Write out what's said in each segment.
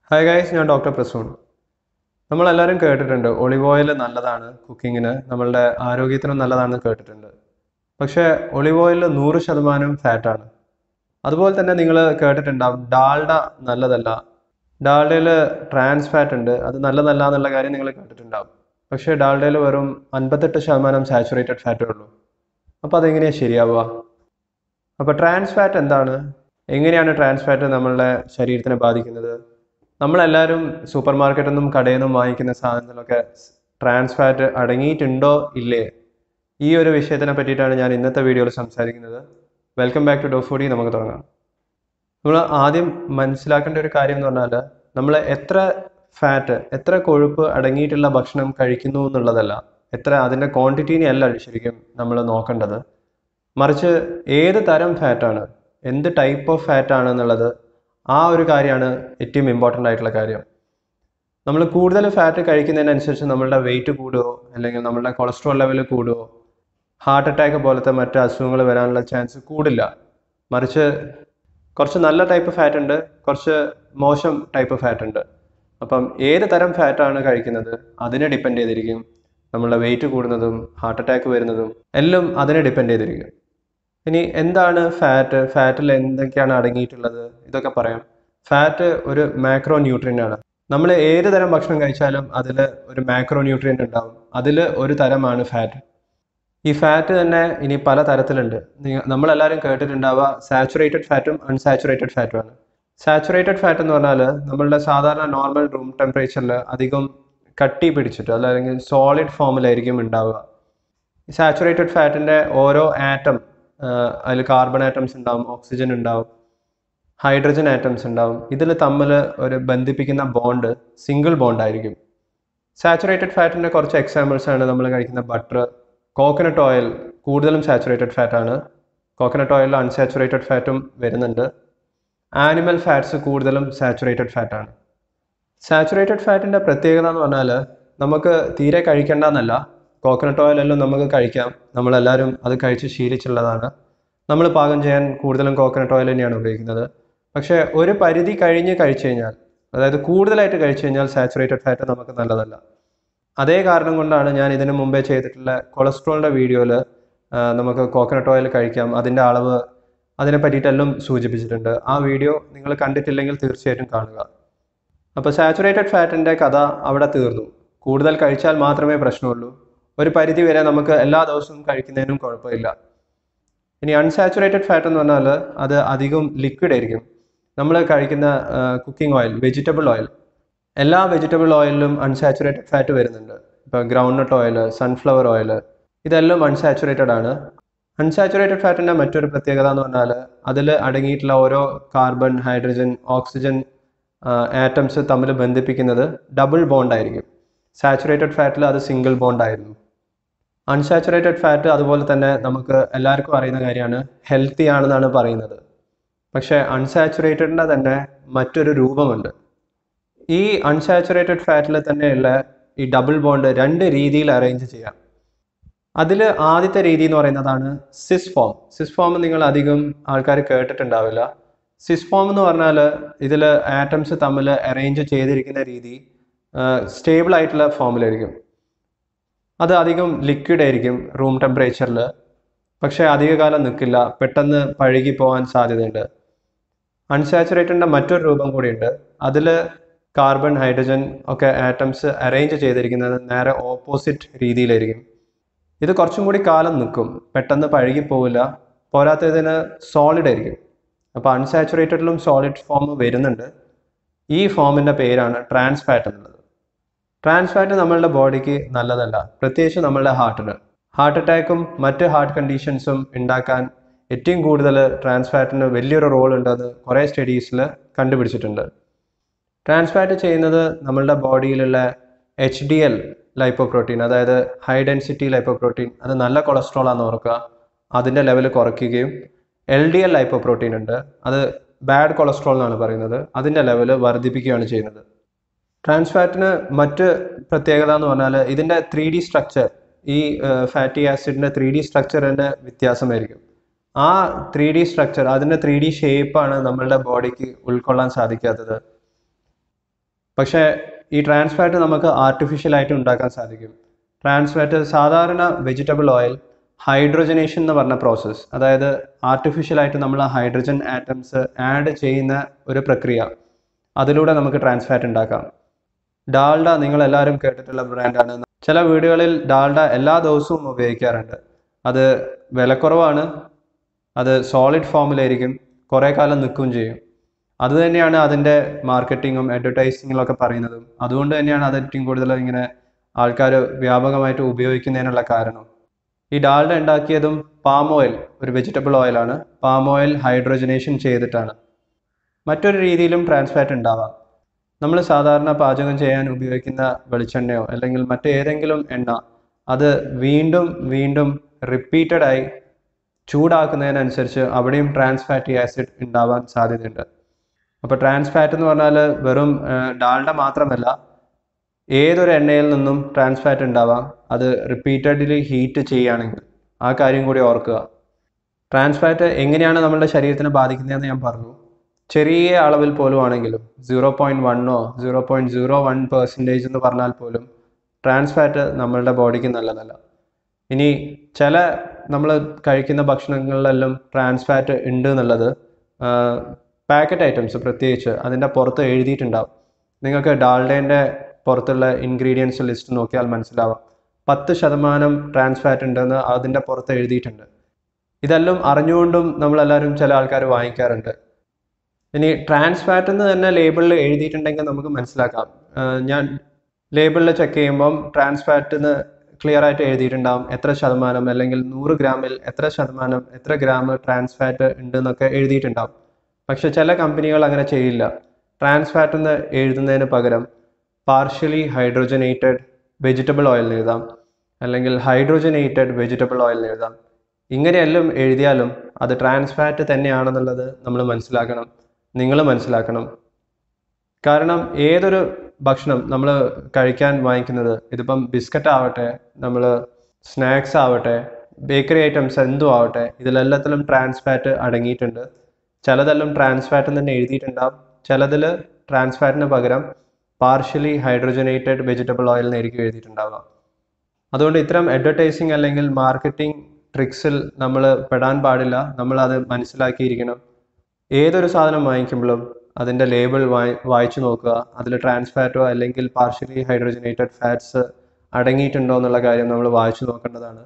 hi guys ഞാൻ doctor Prasoon നമ്മളെല്ലാവരും കേട്ടിട്ടുണ്ട് ഒളിവ് ഓയിൽ നല്ലതാണ് കുക്കിങ്ങിന് നമ്മളുടെ ആരോഗ്യത്തിനും നല്ലതാണെന്ന് കേട്ടിട്ടുണ്ട് പക്ഷേ ഒളിവ് ഓയിൽ നൂറ് ശതമാനം ഫാറ്റാണ് അതുപോലെ തന്നെ നിങ്ങൾ കേട്ടിട്ടുണ്ടാവും ഡാൽഡ നല്ലതല്ല ഡാൽഡയിൽ ട്രാൻസ് ഫാറ്റ് ഉണ്ട് അത് നല്ലതല്ല എന്നുള്ള കാര്യം നിങ്ങൾ കേട്ടിട്ടുണ്ടാവും പക്ഷേ ഡാൽഡയിൽ വെറും അൻപത്തെട്ട് ശതമാനം സാച്ചുറേറ്റഡ് ഫാറ്റേ ഉള്ളൂ അപ്പോൾ അതെങ്ങനെയാണ് ശരിയാവുക അപ്പോൾ ട്രാൻസ് ഫാറ്റ് എന്താണ് എങ്ങനെയാണ് ട്രാൻസ് ഫാറ്റ് നമ്മളുടെ ശരീരത്തിനെ ബാധിക്കുന്നത് നമ്മളെല്ലാവരും സൂപ്പർ മാർക്കറ്റിൽ നിന്നും കടയിൽ നിന്നും വാങ്ങിക്കുന്ന സാധനത്തിലൊക്കെ ട്രാൻസ് ഫാറ്റ് അടങ്ങിയിട്ടുണ്ടോ ഇല്ലേ ഈ ഒരു വിഷയത്തിനെ പറ്റിയിട്ടാണ് ഞാൻ ഇന്നത്തെ വീഡിയോയിൽ സംസാരിക്കുന്നത് welcome back to doc foodie നമുക്ക് തുടങ്ങാം നമ്മൾ ആദ്യം മനസ്സിലാക്കേണ്ട ഒരു കാര്യം എന്ന് പറഞ്ഞാൽ നമ്മൾ എത്ര ഫാറ്റ് എത്ര കൊഴുപ്പ് അടങ്ങിയിട്ടുള്ള ഭക്ഷണം കഴിക്കുന്നു എന്നുള്ളതല്ല എത്ര അതിൻ്റെ ക്വാണ്ടിറ്റീനെ അല്ല ശരിക്കും നമ്മൾ നോക്കേണ്ടത് മറിച്ച് ഏത് തരം ഫാറ്റാണ് എന്ത് ടൈപ്പ് ഓഫ് ഫാറ്റ് ആണ് എന്നുള്ളത് ആ ഒരു കാര്യമാണ് ഏറ്റവും ഇമ്പോർട്ടൻ്റ് ആയിട്ടുള്ള കാര്യം നമ്മൾ കൂടുതൽ ഫാറ്റ് കഴിക്കുന്നതിനനുസരിച്ച് നമ്മളുടെ വെയിറ്റ് കൂടുകയോ അല്ലെങ്കിൽ നമ്മളുടെ കൊളസ്ട്രോൾ ലെവൽ കൂടുകയോ ഹാർട്ട് അറ്റാക്ക് പോലത്തെ മറ്റ് അസുഖങ്ങൾ വരാനുള്ള ചാൻസ് കൂടില്ല മറിച്ച് കുറച്ച് നല്ല ടൈപ്പ് ഫാറ്റ് ഉണ്ട് കുറച്ച് മോശം ടൈപ്പ് ഫാറ്റ് ഉണ്ട് അപ്പം ഏത് തരം ഫാറ്റാണ് കഴിക്കുന്നത് അതിനെ ഡിപ്പെൻഡ് ചെയ്തിരിക്കും നമ്മളുടെ വെയിറ്റ് കൂടുന്നതും ഹാർട്ട് അറ്റാക്ക് വരുന്നതും എല്ലാം അതിനെ ഡിപ്പെൻഡ് ചെയ്തിരിക്കും ഇനി എന്താണ് ഫാറ്റ് ഫാറ്റിൽ എന്തൊക്കെയാണ് അടങ്ങിയിട്ടുള്ളത് ഇതൊക്കെ പറയാം ഫാറ്റ് ഒരു മാക്രോ ന്യൂട്രിയൻ്റ് ആണ് നമ്മൾ ഏത് തരം ഭക്ഷണം കഴിച്ചാലും അതിൽ ഒരു മാക്രോ ന്യൂട്രിയൻ്റ് ഉണ്ടാവും അതിൽ ഒരു തരമാണ് ഫാറ്റ് ഈ ഫാറ്റ് തന്നെ ഇനി പല തരത്തിലുണ്ട് നിങ്ങ- നമ്മളെല്ലാവരും കേട്ടിട്ടുണ്ടാവുക സാച്ചുറേറ്റഡ് ഫാറ്റും അൺസാച്ചുറേറ്റഡ് ഫാറ്റും ആണ് സാച്ചുറേറ്റഡ് ഫാറ്റ് എന്ന് പറഞ്ഞാൽ നമ്മളുടെ സാധാരണ നോർമൽ റൂം ടെമ്പറേച്ചറിൽ അധികം കട്ടി പിടിച്ചിട്ട് അല്ലെങ്കിൽ സോളിഡ് ഫോമിലായിരിക്കും ഉണ്ടാവുക സാച്ചുറേറ്റഡ് ഫാറ്റിൻ്റെ ഓരോ ആറ്റം അതിൽ കാർബൺ ആറ്റംസ് ഉണ്ടാവും ഓക്സിജൻ ഉണ്ടാവും ഹൈഡ്രജൻ ആറ്റംസ് ഉണ്ടാവും ഇതിൽ തമ്മിൽ ഒരു ബന്ധിപ്പിക്കുന്ന ബോണ്ട് സിംഗിൾ ബോണ്ട് ആയിരിക്കും സാച്ചുറേറ്റഡ് ഫാറ്റിൻ്റെ കുറച്ച് എക്സാമ്പിൾസ് ആണ് നമ്മൾ കഴിക്കുന്ന ബട്ടർ കോക്കനട്ട് ഓയിൽ കൂടുതലും സാച്ചുറേറ്റഡ് ഫാറ്റ് ആണ് കോക്കനട്ട് ഓയിലിൽ അൺസാച്ചുറേറ്റഡ് ഫാറ്റും വരുന്നുണ്ട് ആനിമൽ ഫാറ്റ്സ് കൂടുതലും സാച്ചുറേറ്റഡ് ഫാറ്റ് ആണ് സാച്ചുറേറ്റഡ് ഫാറ്റിൻ്റെ പ്രത്യേകത എന്ന് പറഞ്ഞാൽ നമുക്ക് തീരെ കഴിക്കേണ്ടെന്നല്ല കോക്കനട്ട് ഓയിലെല്ലാം നമുക്ക് കഴിക്കാം നമ്മളെല്ലാവരും അത് കഴിച്ച് ശീലിച്ചുള്ളതാണ് നമ്മൾ പാകം ചെയ്യാൻ കൂടുതലും കോക്കനട്ട് ഓയിൽ തന്നെയാണ് ഉപയോഗിക്കുന്നത് പക്ഷേ ഒരു പരിധി കഴിഞ്ഞ് കഴിച്ചു കഴിഞ്ഞാൽ അതായത് കൂടുതലായിട്ട് കഴിച്ചു കഴിഞ്ഞാൽ സാച്ചുറേറ്റഡ് ഫാറ്റ് നമുക്ക് നല്ലതല്ല അതേ കാരണം കൊണ്ടാണ് ഞാൻ ഇതിനു മുമ്പേ ചെയ്തിട്ടുള്ള കൊളസ്ട്രോളിൻ്റെ വീഡിയോയിൽ നമുക്ക് കോക്കനട്ട് ഓയിൽ കഴിക്കാം അതിൻ്റെ അളവ് അതിനെ പറ്റിയിട്ടെല്ലാം സൂചിപ്പിച്ചിട്ടുണ്ട് ആ വീഡിയോ നിങ്ങൾ കണ്ടിട്ടില്ലെങ്കിൽ തീർച്ചയായിട്ടും കാണുക അപ്പോൾ സാച്ചുറേറ്റഡ് ഫാറ്റിൻ്റെ കഥ അവിടെ തീർന്നു കൂടുതൽ കഴിച്ചാൽ മാത്രമേ പ്രശ്നമുള്ളൂ ഒരു പരിധി വരെ നമുക്ക് എല്ലാ ദിവസവും കഴിക്കുന്നതിനും കുഴപ്പമില്ല ഇനി അൺസാച്ചുറേറ്റഡ് ഫാറ്റ് എന്ന് പറഞ്ഞാൽ അത് അധികം ലിക്വിഡ് ആയിരിക്കും നമ്മൾ കഴിക്കുന്ന കുക്കിംഗ് ഓയിൽ വെജിറ്റബിൾ ഓയിൽ എല്ലാ വെജിറ്റബിൾ ഓയിലിലും അൺസാച്ചുറേറ്റഡ് ഫാറ്റ് വരുന്നുണ്ട് ഇപ്പോൾ ഗ്രൗണ്ട്നട്ട് ഓയിൽ സൺഫ്ലവർ ഓയിൽ ഇതെല്ലാം അൺസാച്ചുറേറ്റഡ് ആണ് അൺസാച്ചുറേറ്റഡ് ഫാറ്റിൻ്റെ മറ്റൊരു പ്രത്യേകത എന്ന് പറഞ്ഞാൽ അതിൽ അടങ്ങിയിട്ടുള്ള ഓരോ കാർബൺ ഹൈഡ്രജൻ ഓക്സിജൻ ആറ്റംസ് തമ്മിൽ ബന്ധിപ്പിക്കുന്നത് ഡബിൾ ബോണ്ട് ആയിരിക്കും സാച്ചുറേറ്റഡ് ഫാറ്റിൽ അത് സിംഗിൾ ബോണ്ട് ആയിരുന്നു അൺസാച്ചുറേറ്റഡ് ഫാറ്റ് അതുപോലെ തന്നെ നമുക്ക് എല്ലാവർക്കും അറിയുന്ന കാര്യമാണ് ഹെൽത്തി ആണെന്നാണ് പറയുന്നത് പക്ഷേ അൺസാച്ചുറേറ്റഡിൻ്റെ തന്നെ മറ്റൊരു രൂപമുണ്ട് ഈ അൺസാച്ചുറേറ്റഡ് ഫാറ്റിൽ തന്നെയുള്ള ഈ ഡബിൾ ബോണ്ട് രണ്ട് രീതിയിൽ അറേഞ്ച് ചെയ്യാം അതിൽ ആദ്യത്തെ രീതി എന്ന് പറയുന്നതാണ് സിസ് ഫോം സിസ് ഫോം നിങ്ങൾ അധികം ആൾക്കാർ കേട്ടിട്ടുണ്ടാവില്ല സിസ് ഫോം എന്ന് പറഞ്ഞാൽ ഇതിൽ ആറ്റംസ് തമ്മിൽ അറേഞ്ച് ചെയ്തിരിക്കുന്ന രീതി സ്റ്റേബിൾ ആയിട്ടുള്ള ഫോമിലായിരിക്കും അത് അധികം ലിക്വിഡ് ആയിരിക്കും റൂം ടെമ്പറേച്ചറിൽ പക്ഷേ അധികകാലം നിൽക്കില്ല പെട്ടെന്ന് പഴുകി പോകാൻ സാധ്യതയുണ്ട് അൺസാച്ചുറേറ്റഡിൻ്റെ മറ്റൊരു രൂപം കൂടിയുണ്ട് അതിൽ കാർബൺ ഹൈഡ്രജൻ ഒക്കെ ആറ്റംസ് അറേഞ്ച് ചെയ്തിരിക്കുന്നത് നേരെ ഓപ്പോസിറ്റ് രീതിയിലായിരിക്കും ഇത് കുറച്ചും കൂടി കാലം നിൽക്കും പെട്ടെന്ന് പഴുകി പോവില്ല പോരാത്തതിന് സോളിഡ് ആയിരിക്കും അപ്പോൾ അൺസാച്ചുറേറ്റഡിലും സോളിഡ് ഫോം വരുന്നുണ്ട് ഈ ഫോമിൻ്റെ പേരാണ് ട്രാൻസ് ഫാറ്റ് എന്നുള്ളത് ട്രാൻസ് ഫാറ്റ് നമ്മളുടെ ബോഡിക്ക് നല്ലതല്ല പ്രത്യേകിച്ച് നമ്മളുടെ ഹാർട്ടിന് ഹാർട്ട് അറ്റാക്കും മറ്റ് ഹാർട്ട് കണ്ടീഷൻസും ഉണ്ടാക്കാൻ ഏറ്റവും കൂടുതൽ ട്രാൻസ് ഫാറ്റിന് വലിയൊരു റോൾ ഉണ്ടെന്ന് കുറേ സ്റ്റഡീസിൽ കണ്ടുപിടിച്ചിട്ടുണ്ട് ട്രാൻസ് ഫാറ്റ് ചെയ്യുന്നത് നമ്മളുടെ ബോഡിയിലുള്ള എച്ച് ഡി എൽ ലൈപ്പോപ്രോട്ടീൻ അതായത് ഹൈ ഡെൻസിറ്റി ലൈപ്പോപ്രോട്ടീൻ അത് നല്ല കൊളസ്ട്രോൾ ആണെന്ന് ഓർക്കുക അതിൻ്റെ ലെവൽ കുറയ്ക്കുകയും എൽ ഡി എൽ ലൈപ്പോപ്രോട്ടീൻ ഉണ്ട് അത് ബാഡ് കൊളസ്ട്രോൾ എന്നാണ് പറയുന്നത് അതിൻ്റെ ലെവൽ വർദ്ധിപ്പിക്കുകയാണ് ചെയ്യുന്നത് ട്രാൻസ് ഫാറ്റിന് മറ്റ് പ്രത്യേകത എന്ന് പറഞ്ഞാൽ ഇതിൻ്റെ ത്രീ ഡി സ്ട്രക്ചർ ഈ ഫാറ്റി ആസിഡിൻ്റെ ത്രീ ഡി സ്ട്രക്ചറിൻ്റെ വ്യത്യാസമായിരിക്കും ആ ത്രീ ഡി സ്ട്രക്ചർ അതിൻ്റെ ത്രീ ഡി ഷേപ്പാണ് നമ്മളുടെ ബോഡിക്ക് ഉൾക്കൊള്ളാൻ സാധിക്കാത്തത് പക്ഷേ ഈ ട്രാൻസ് ഫാറ്റ് നമുക്ക് ആർട്ടിഫിഷ്യലായിട്ട് ഉണ്ടാക്കാൻ സാധിക്കും ട്രാൻസ് ഫാറ്റ് സാധാരണ വെജിറ്റബിൾ ഓയിൽ ഹൈഡ്രോജനേഷൻ എന്ന് പറഞ്ഞ പ്രോസസ്സ് അതായത് ആർട്ടിഫിഷ്യലായിട്ട് നമ്മൾ ഹൈഡ്രജൻ ആറ്റംസ് ആഡ് ചെയ്യുന്ന ഒരു പ്രക്രിയ അതിലൂടെ നമുക്ക് ട്രാൻസ് ഫാറ്റ് ഉണ്ടാക്കാം ഡാൽഡ നിങ്ങൾ എല്ലാവരും കേട്ടിട്ടുള്ള ബ്രാൻഡാണ് ചില വീടുകളിൽ ഡാൽഡ എല്ലാ ദിവസവും ഉപയോഗിക്കാറുണ്ട് അത് വിലക്കുറവാണ് അത് സോളിഡ് ഫോമിലായിരിക്കും കുറേ കാലം നിൽക്കുകയും ചെയ്യും അതുതന്നെയാണ് അതിൻ്റെ മാർക്കറ്റിങ്ങും അഡ്വർടൈസിങ്ങും ഒക്കെ പറയുന്നതും അതുകൊണ്ട് തന്നെയാണ് അത് ഏറ്റവും കൂടുതൽ ഇങ്ങനെ ആൾക്കാർ വ്യാപകമായിട്ട് ഉപയോഗിക്കുന്നതിനുള്ള കാരണം ഈ ഡാൽഡ ഉണ്ടാക്കിയതും പാം ഓയിൽ ഒരു വെജിറ്റബിൾ ഓയിലാണ് പാം ഓയിൽ ഹൈഡ്രോജനേഷൻ ചെയ്തിട്ടാണ് മറ്റൊരു രീതിയിലും ട്രാൻസ് ഫാറ്റ് ഉണ്ടാവാം നമ്മൾ സാധാരണ പാചകം ചെയ്യാൻ ഉപയോഗിക്കുന്ന വെളിച്ചെണ്ണയോ അല്ലെങ്കിൽ മറ്റേതെങ്കിലും എണ്ണ അത് വീണ്ടും വീണ്ടും റിപ്പീറ്റഡ് ആയി ചൂടാക്കുന്നതിനനുസരിച്ച് അവിടെയും ട്രാൻസ് ഫാറ്റി ആസിഡ് ഉണ്ടാവാൻ സാധ്യതയുണ്ട് അപ്പോൾ ട്രാൻസ് ഫാറ്റ് എന്ന് പറഞ്ഞാൽ വെറും ഡാൽഡ മാത്രമല്ല ഏതൊരു എണ്ണയിൽ നിന്നും ട്രാൻസ് ഫാറ്റ് ഉണ്ടാവാം അത് റിപ്പീറ്റഡ്ലി ഹീറ്റ് ചെയ്യുകയാണെങ്കിൽ ആ കാര്യം കൂടി ഓർക്കുക ട്രാൻസ് ഫാറ്റ് എങ്ങനെയാണ് നമ്മുടെ ശരീരത്തിനെ ബാധിക്കുന്നതെന്ന് ഞാൻ പറഞ്ഞു ചെറിയ അളവിൽ പോലും ആണെങ്കിലും സീറോ പോയിൻറ്റ് വണ്ണോ zero point zero one percentage എന്ന് പറഞ്ഞാൽ പോലും ട്രാൻസ് ഫാറ്റ് നമ്മളുടെ ബോഡിക്ക് നല്ലതല്ല ഇനി ചില നമ്മൾ കഴിക്കുന്ന ഭക്ഷണങ്ങളിലെല്ലാം ട്രാൻസ് ഫാറ്റ് ഉണ്ട് എന്നുള്ളത് പാക്കറ്റ് ഐറ്റംസ് പ്രത്യേകിച്ച് അതിൻ്റെ പുറത്ത് എഴുതിയിട്ടുണ്ടാവും നിങ്ങൾക്ക് ഡാൽഡേൻ്റെ പുറത്തുള്ള ഇൻഗ്രീഡിയൻസ് ലിസ്റ്റ് നോക്കിയാൽ മനസ്സിലാവാം പത്ത് ശതമാനം ട്രാൻസ് ഫാറ്റ് ഉണ്ടെന്ന് അതിൻ്റെ പുറത്ത് എഴുതിയിട്ടുണ്ട് ഇതെല്ലാം അറിഞ്ഞുകൊണ്ടും നമ്മളെല്ലാവരും ചില ആൾക്കാർ വാങ്ങിക്കാറുണ്ട് ഇനി ട്രാൻസ് ഫാറ്റ് എന്ന് തന്നെ ലേബിളിൽ എഴുതിയിട്ടുണ്ടെങ്കിൽ നമുക്ക് മനസ്സിലാക്കാം ഞാൻ ലേബിളിൽ ചെക്ക് ചെയ്യുമ്പം ട്രാൻസ് ഫാറ്റ് എന്ന് ക്ലിയർ ആയിട്ട് എഴുതിയിട്ടുണ്ടാവും എത്ര ശതമാനം അല്ലെങ്കിൽ നൂറ് ഗ്രാമിൽ എത്ര ശതമാനം എത്ര ഗ്രാം ട്രാൻസ് ഫാറ്റ് ഉണ്ട് എന്നൊക്കെ എഴുതിയിട്ടുണ്ടാവും പക്ഷെ ചില കമ്പനികൾ അങ്ങനെ ചെയ്യില്ല ട്രാൻസ് ഫാറ്റ് എന്ന് എഴുതുന്നതിന് പകരം പാർഷ്യലി ഹൈഡ്രോജനേറ്റഡ് വെജിറ്റബിൾ ഓയിൽ എഴുതാം അല്ലെങ്കിൽ ഹൈഡ്രോജനേറ്റഡ് വെജിറ്റബിൾ ഓയിൽ എഴുതാം ഇങ്ങനെയെല്ലാം എഴുതിയാലും അത് ട്രാൻസ് ഫാറ്റ് തന്നെയാണെന്നുള്ളത് നമ്മൾ മനസ്സിലാക്കണം നിങ്ങൾ മനസ്സിലാക്കണം കാരണം ഏതൊരു ഭക്ഷണം നമ്മൾ കഴിക്കാൻ വാങ്ങിക്കുന്നത് ഇതിപ്പം ബിസ്ക്കറ്റ് ആവട്ടെ നമ്മൾ സ്നാക്സ് ആവട്ടെ ബേക്കറി ഐറ്റംസ് എന്തും ആവട്ടെ ഇതിലെല്ലാത്തിലും ട്രാൻസ് ഫാറ്റ് അടങ്ങിയിട്ടുണ്ട് ചിലതെല്ലാം ട്രാൻസ് ഫാറ്റ് എന്ന് തന്നെ എഴുതിയിട്ടുണ്ടാവും ചിലതിൽ ട്രാൻസ് ഫാറ്റിന് പകരം പാർഷ്യലി ഹൈഡ്രോജനേറ്റഡ് വെജിറ്റബിൾ ഓയിൽ എന്നായിരിക്കും എഴുതിയിട്ടുണ്ടാവുക അതുകൊണ്ട് ഇത്തരം അഡ്വർടൈസിങ് അല്ലെങ്കിൽ മാർക്കറ്റിംഗ് ട്രിക്സിൽ നമ്മൾ പെടാൻ പാടില്ല നമ്മൾ അത് മനസ്സിലാക്കിയിരിക്കണം ഏതൊരു സാധനം വാങ്ങിക്കുമ്പോഴും അതിൻ്റെ ലേബിൾ വായി വായിച്ചു നോക്കുക അതിൽ ട്രാൻസ് ഫാറ്റോ അല്ലെങ്കിൽ പാർഷ്യലി ഹൈഡ്രോജനേറ്റഡ് ഫാറ്റ്സ് അടങ്ങിയിട്ടുണ്ടോ എന്നുള്ള കാര്യം നമ്മൾ വായിച്ചു നോക്കേണ്ടതാണ്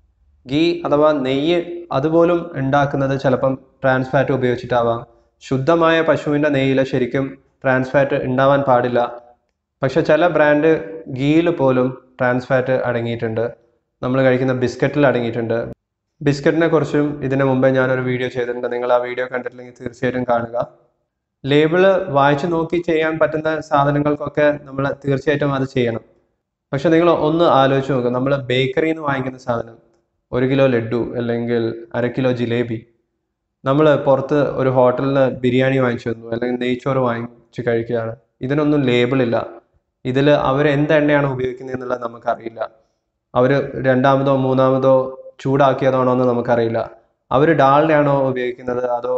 ഗീ അഥവാ നെയ്യ് അതുപോലും ഉണ്ടാക്കുന്നത് ചിലപ്പം ട്രാൻസ് ഫാറ്റ് ഉപയോഗിച്ചിട്ടാവാം ശുദ്ധമായ പശുവിൻ്റെ നെയ്യിൽ ശരിക്കും ട്രാൻസ് ഫാറ്റ് ഉണ്ടാവാൻ പാടില്ല പക്ഷെ ചില ബ്രാൻഡ് ഗീയിൽ പോലും ട്രാൻസ് ഫാറ്റ് അടങ്ങിയിട്ടുണ്ട് നമ്മൾ കഴിക്കുന്ന ബിസ്ക്കറ്റിൽ അടങ്ങിയിട്ടുണ്ട് ബിസ്ക്കറ്റിനെ കുറിച്ചും ഇതിനു മുമ്പേ ഞാനൊരു വീഡിയോ ചെയ്തിട്ടുണ്ട് നിങ്ങൾ ആ വീഡിയോ കണ്ടിട്ടില്ലെങ്കിൽ തീർച്ചയായിട്ടും കാണുക ലേബിള് വായിച്ചു നോക്കി ചെയ്യാൻ പറ്റുന്ന സാധനങ്ങൾക്കൊക്കെ നമ്മൾ തീർച്ചയായിട്ടും അത് ചെയ്യണം പക്ഷെ നിങ്ങൾ ഒന്ന് ആലോചിച്ച് നോക്കുക നമ്മൾ ബേക്കറിയിൽ നിന്ന് വാങ്ങിക്കുന്ന സാധനം ഒരു കിലോ ലഡു അല്ലെങ്കിൽ അര കിലോ ജിലേബി നമ്മൾ പുറത്ത് ഒരു ഹോട്ടലിൽ നിന്ന് ബിരിയാണി വാങ്ങിച്ചു വന്നു അല്ലെങ്കിൽ നെയ്ച്ചോറ് വാങ്ങിച്ച് കഴിക്കുകയാണ് ഇതിനൊന്നും ലേബിളില്ല ഇതിൽ അവർ എന്ത് എണ്ണയാണ് ഉപയോഗിക്കുന്നത് എന്നുള്ളത് നമുക്കറിയില്ല അവർ രണ്ടാമതോ മൂന്നാമതോ ചൂടാക്കിയതാണോ എന്ന് നമുക്കറിയില്ല അവർ ഡാളിനെയാണോ ഉപയോഗിക്കുന്നത് അതോ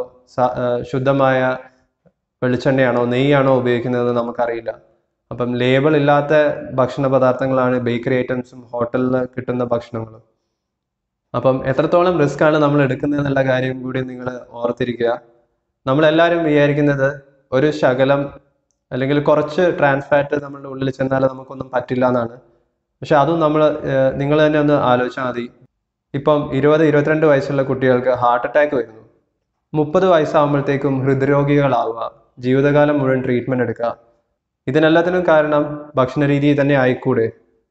ശുദ്ധമായ വെളിച്ചെണ്ണയാണോ നെയ്യാണോ ഉപയോഗിക്കുന്നത് നമുക്കറിയില്ല അപ്പം ലേബിൾ ഇല്ലാത്ത ഭക്ഷണ പദാർത്ഥങ്ങളാണ് ബേക്കറി ഐറ്റംസും ഹോട്ടലിൽ കിട്ടുന്ന ഭക്ഷണങ്ങളും അപ്പം എത്രത്തോളം റിസ്ക് ആണ് നമ്മൾ എടുക്കുന്നത് എന്നുള്ള കാര്യം കൂടി നിങ്ങൾ ഓർത്തിരിക്കുക നമ്മളെല്ലാവരും വിചാരിക്കുന്നത് ഒരു ശകലം അല്ലെങ്കിൽ കുറച്ച് ട്രാൻസ് ഫാറ്റ് നമ്മളുടെ ഉള്ളിൽ ചെന്നാൽ നമുക്കൊന്നും പറ്റില്ല എന്നാണ് പക്ഷെ അതും നമ്മൾ നിങ്ങൾ തന്നെ ഒന്ന് ആലോചിച്ചാൽ മതി ഇപ്പം ഇരുപത് ഇരുപത്തിരണ്ട് വയസ്സുള്ള കുട്ടികൾക്ക് ഹാർട്ട് അറ്റാക്ക് വരുന്നു മുപ്പത് വയസ്സാകുമ്പോഴത്തേക്കും ഹൃദ്രോഗികളാവുക ജീവിതകാലം മുഴുവൻ ട്രീറ്റ്മെൻറ്റ് എടുക്കുക ഇതിനെല്ലാത്തിനും കാരണം ഭക്ഷണ രീതി തന്നെ ആയിക്കൂടെ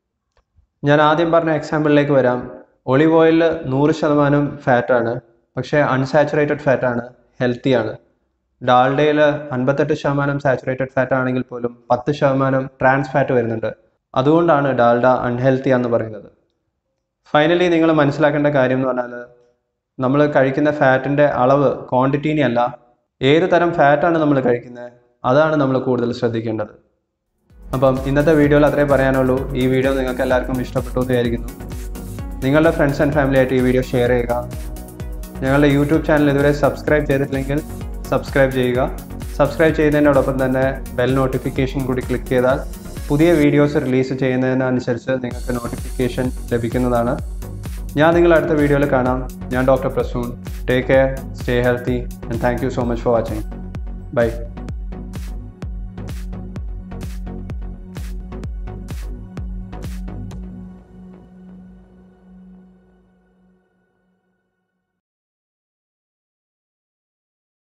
ഞാൻ ആദ്യം പറഞ്ഞ എക്സാമ്പിളിലേക്ക് വരാം ഒളിവ് ഓയിലിൽ നൂറ് ശതമാനം ഫാറ്റാണ് പക്ഷേ അൺസാച്ചുറേറ്റഡ് ഫാറ്റാണ് ഹെൽത്തിയാണ് ഡാൽഡയിൽ അൻപത്തെട്ട് ശതമാനം സാച്ചുറേറ്റഡ് ഫാറ്റ് ആണെങ്കിൽ പോലും പത്ത് ശതമാനം ട്രാൻസ് ഫാറ്റ് വരുന്നുണ്ട് അതുകൊണ്ടാണ് ഡാൽഡ അൺഹെൽത്തി എന്ന് പറയുന്നത് ഫൈനലി നിങ്ങൾ മനസ്സിലാക്കേണ്ട കാര്യം എന്ന് പറഞ്ഞാൽ നമ്മൾ കഴിക്കുന്ന ഫാറ്റിൻ്റെ അളവ് ക്വാണ്ടിറ്റീനെ അല്ല ഏത് തരം ഫാറ്റാണ് നമ്മൾ കഴിക്കുന്നത് അതാണ് നമ്മൾ കൂടുതൽ ശ്രദ്ധിക്കേണ്ടത് അപ്പം ഇന്നത്തെ വീഡിയോയിൽ അത്രേ പറയാനുള്ളൂ ഈ വീഡിയോ നിങ്ങൾക്ക് എല്ലാവർക്കും ഇഷ്ടപ്പെട്ടു എന്ന് വിചാരിക്കുന്നു നിങ്ങളുടെ ഫ്രണ്ട്സ് ആൻഡ് ഫാമിലി ആയിട്ട് ഈ വീഡിയോ ഷെയർ ചെയ്യുക ഞങ്ങളുടെ യൂട്യൂബ് ചാനൽ ഇതുവരെ സബ്സ്ക്രൈബ് ചെയ്തിട്ടില്ലെങ്കിൽ സബ്സ്ക്രൈബ് ചെയ്യുക സബ്സ്ക്രൈബ് ചെയ്യുന്നതിനോടൊപ്പം തന്നെ ബെൽ നോട്ടിഫിക്കേഷൻ കൂടി ക്ലിക്ക് ചെയ്താൽ പുതിയ വീഡിയോസ് റിലീസ് ചെയ്യുന്നതിനനുസരിച്ച് നിങ്ങൾക്ക് നോട്ടിഫിക്കേഷൻ ലഭിക്കുന്നതാണ് ഞാൻ നിങ്ങൾ അടുത്ത വീഡിയോയിൽ കാണാം ഞാൻ doctor Prasoon take care stay healthy and thank you so much for watching by